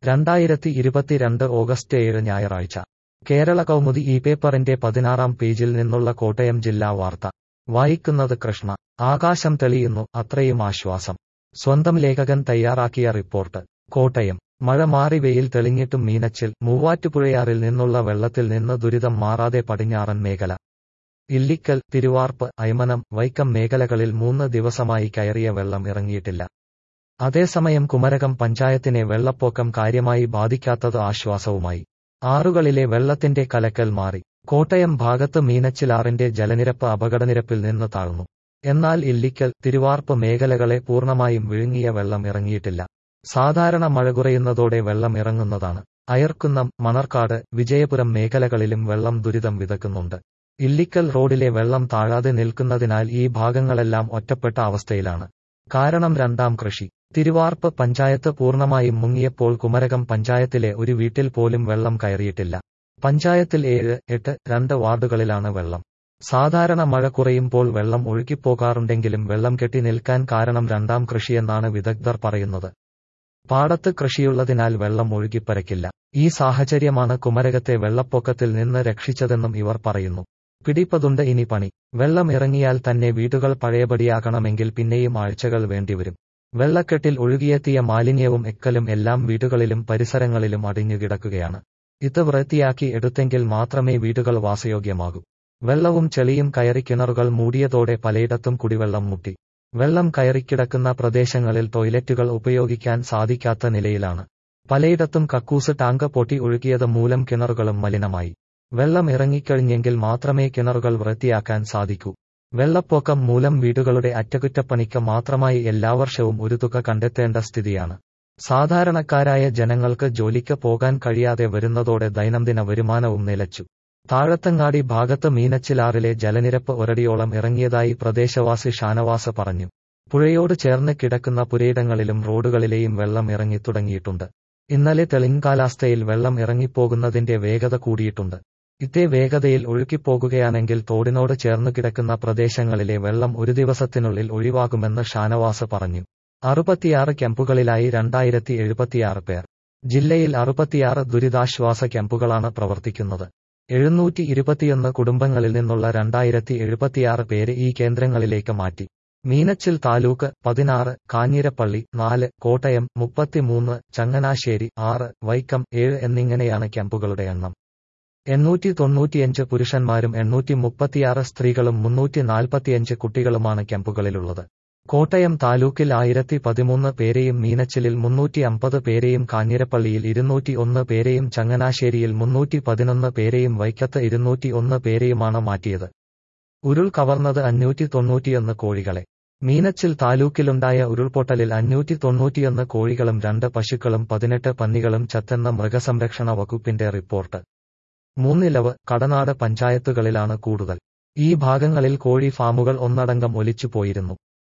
രണ്ടായിരത്തി ഇരുപത്തിരണ്ട് ഓഗസ്റ്റ് ഏഴ് ഞായറാഴ്ച കേരള കൗമുദി ഈ പേപ്പറിന്റെ പതിനാറാം പേജിൽ നിന്നുള്ള കോട്ടയം ജില്ലാ വാർത്ത വായിക്കുന്നത് കൃഷ്ണ ആകാശം തെളിയുന്നു അത്രയും ആശ്വാസം സ്വന്തം ലേഖകൻ തയ്യാറാക്കിയ റിപ്പോർട്ട് കോട്ടയം മഴ മാറി വെയിൽ തെളിഞ്ഞിട്ടും മീനച്ചിൽ മൂവാറ്റുപുഴയാറിൽ നിന്നുള്ള വെള്ളത്തിൽ നിന്ന് ദുരിതം മാറാതെ പടിഞ്ഞാറൻ മേഖല ഇല്ലിക്കൽ തിരുവാർപ്പ് അയ്മനം വൈക്കം മേഖലകളിൽ മൂന്ന് ദിവസമായി കയറിയ വെള്ളം ഇറങ്ങിയിട്ടില്ല അതേസമയം കുമരകം പഞ്ചായത്തിനെ വെള്ളപ്പൊക്കം കാര്യമായി ബാധിക്കാത്തത് ആശ്വാസവുമായി ആറുകളിലെ വെള്ളത്തിന്റെ കലക്കൽ മാറി കോട്ടയം ഭാഗത്ത് മീനച്ചിലാറിന്റെ ജലനിരപ്പ് അപകടനിരപ്പിൽ നിന്ന് താഴ്ന്നു എന്നാൽ ഇല്ലിക്കൽ തിരുവാർപ്പ് മേഖലകളെ പൂർണ്ണമായും വിഴുങ്ങിയ വെള്ളം ഇറങ്ങിയിട്ടില്ല സാധാരണ മഴ കുറയുന്നതോടെ വെള്ളം ഇറങ്ങുന്നതാണ് അയർക്കുന്നം മണർക്കാട് വിജയപുരം മേഖലകളിലും വെള്ളം ദുരിതം വിതക്കുന്നുണ്ട് ഇല്ലിക്കൽ റോഡിലെ വെള്ളം താഴാതെ നിൽക്കുന്നതിനാൽ ഈ ഭാഗങ്ങളെല്ലാം ഒറ്റപ്പെട്ട അവസ്ഥയിലാണ് കാരണം രണ്ടാം കൃഷി തിരുവാർപ്പ് പഞ്ചായത്ത് പൂർണ്ണമായും മുങ്ങിയപ്പോൾ കുമരകം പഞ്ചായത്തിലെ ഒരു വീട്ടിൽ പോലും വെള്ളം കയറിയിട്ടില്ല പഞ്ചായത്തിൽ ഏഴ് എട്ട് രണ്ട് വാർഡുകളിലാണ് വെള്ളം സാധാരണ മഴ കുറയുമ്പോൾ വെള്ളം ഒഴുകിപ്പോകാറുണ്ടെങ്കിലും വെള്ളം കെട്ടി നിൽക്കാൻ കാരണം രണ്ടാം കൃഷിയെന്നാണ് വിദഗ്ധർ പറയുന്നത് പാടത്ത് കൃഷിയുള്ളതിനാൽ വെള്ളം ഒഴുകിപ്പരക്കില്ല ഈ സാഹചര്യമാണ് കുമരകത്തെ വെള്ളപ്പൊക്കത്തിൽ നിന്ന് രക്ഷിച്ചതെന്നും ഇവർ പറയുന്നു പിടിപ്പതുണ്ട് ഇനി പണി വെള്ളം ഇറങ്ങിയാൽ തന്നെ വീടുകൾ പഴയപടിയാകണമെങ്കിൽ പിന്നെയും ആഴ്ചകൾ വേണ്ടിവരും വെള്ളക്കെട്ടിൽ ഒഴുകിയെത്തിയ മാലിന്യവും എക്കലും എല്ലാം വീടുകളിലും പരിസരങ്ങളിലും അടിഞ്ഞുകിടക്കുകയാണ് ഇത് വൃത്തിയാക്കി എടുത്തെങ്കിൽ മാത്രമേ വീടുകൾ വാസയോഗ്യമാകൂ വെള്ളവും ചെളിയും കയറി കിണറുകൾ മൂടിയതോടെ പലയിടത്തും കുടിവെള്ളം മുട്ടി വെള്ളം കയറിക്കിടക്കുന്ന പ്രദേശങ്ങളിൽ ടോയ്ലറ്റുകൾ ഉപയോഗിക്കാൻ സാധിക്കാത്ത നിലയിലാണ് പലയിടത്തും കക്കൂസ് ടാങ്ക് പൊട്ടി ഒഴുകിയത് മൂലം കിണറുകളും മലിനമായി വെള്ളം ഇറങ്ങിക്കഴിഞ്ഞെങ്കിൽ മാത്രമേ കിണറുകൾ വൃത്തിയാക്കാൻ സാധിക്കൂ വെള്ളപ്പൊക്കം മൂലം വീടുകളുടെ അറ്റകുറ്റപ്പണിക്ക് മാത്രമായി എല്ലാ വർഷവും ഒരു തുക കണ്ടെത്തേണ്ട സ്ഥിതിയാണ് സാധാരണക്കാരായ ജനങ്ങൾക്ക് ജോലിക്ക് പോകാൻ കഴിയാതെ വരുന്നതോടെ ദൈനംദിന വരുമാനവും നിലച്ചു താഴത്തങ്ങാടി ഭാഗത്ത് മീനച്ചിലാറിലെ ജലനിരപ്പ് ഒരടിയോളം ഇറങ്ങിയതായി പ്രദേശവാസി ഷാനവാസ് പറഞ്ഞു പുഴയോട് ചേർന്ന് കിടക്കുന്ന പുരയിടങ്ങളിലും റോഡുകളിലെയും വെള്ളം ഇറങ്ങിത്തുടങ്ങിയിട്ടുണ്ട് ഇന്നലെ തെളിങ്കാലാവസ്ഥയിൽ വെള്ളം ഇറങ്ങിപ്പോകുന്നതിന്റെ വേഗത കൂടിയിട്ടുണ്ട് ഇതേ വേഗതയിൽ ഒഴുകിപ്പോകുകയാണെങ്കിൽ തോടിനോട് ചേർന്നു കിടക്കുന്ന പ്രദേശങ്ങളിലെ വെള്ളം ഒരു ദിവസത്തിനുള്ളിൽ ഒഴിവാകുമെന്ന് ഷാനവാസ് പറഞ്ഞു അറുപത്തിയാറ് ക്യാമ്പുകളിലായി രണ്ടായിരത്തി എഴുപത്തിയാറ് പേർ ജില്ലയിൽ അറുപത്തിയാറ് ദുരിതാശ്വാസ ക്യാമ്പുകളാണ് പ്രവർത്തിക്കുന്നത് എഴുന്നൂറ്റി ഇരുപത്തിയൊന്ന് കുടുംബങ്ങളിൽ നിന്നുള്ള രണ്ടായിരത്തി എഴുപത്തിയാറ് പേര് ഈ കേന്ദ്രങ്ങളിലേക്ക് മാറ്റി മീനച്ചിൽ താലൂക്ക് പതിനാറ് കാഞ്ഞിരപ്പള്ളി നാല് കോട്ടയം മുപ്പത്തിമൂന്ന് ചങ്ങനാശ്ശേരി ആറ് വൈക്കം ഏഴ് എന്നിങ്ങനെയാണ് ക്യാമ്പുകളുടെ എണ്ണം എണ്ണൂറ്റി തൊണ്ണൂറ്റിയഞ്ച് പുരുഷന്മാരും എണ്ണൂറ്റി മുപ്പത്തിയാറ് സ്ത്രീകളും മുന്നൂറ്റി നാൽപ്പത്തിയഞ്ച് കുട്ടികളുമാണ് ക്യാമ്പുകളിലുള്ളത് കോട്ടയം താലൂക്കിൽ ആയിരത്തി പതിമൂന്ന് പേരെയും മീനച്ചിലിൽ മുന്നൂറ്റി അമ്പത് പേരെയും കാഞ്ഞിരപ്പള്ളിയിൽ ഇരുന്നൂറ്റി ഒന്ന് പേരെയും ചങ്ങനാശ്ശേരിയിൽ മുന്നൂറ്റി പതിനൊന്ന് പേരെയും വൈക്കത്ത് ഇരുന്നൂറ്റി ഒന്ന് പേരെയുമാണ് മാറ്റിയത് ഉരുൾ കവർന്നത് അഞ്ഞൂറ്റി തൊണ്ണൂറ്റിയൊന്ന് കോഴികളെ മീനച്ചിൽ താലൂക്കിലുണ്ടായ ഉരുൾപൊട്ടലിൽ അഞ്ഞൂറ്റി തൊണ്ണൂറ്റിയൊന്ന് കോഴികളും രണ്ട് പശുക്കളും പതിനെട്ട് പന്നികളും ചത്തെന്ന മൃഗസംരക്ഷണ വകുപ്പിന്റെ റിപ്പോർട്ട് മൂന്നിലവ് കടനാട് പഞ്ചായത്തുകളിലാണ് കൂടുതൽ ഈ ഭാഗങ്ങളിൽ കോഴി ഫാമുകൾ ഒന്നടങ്കം ഒലിച്ചുപോയിരുന്നു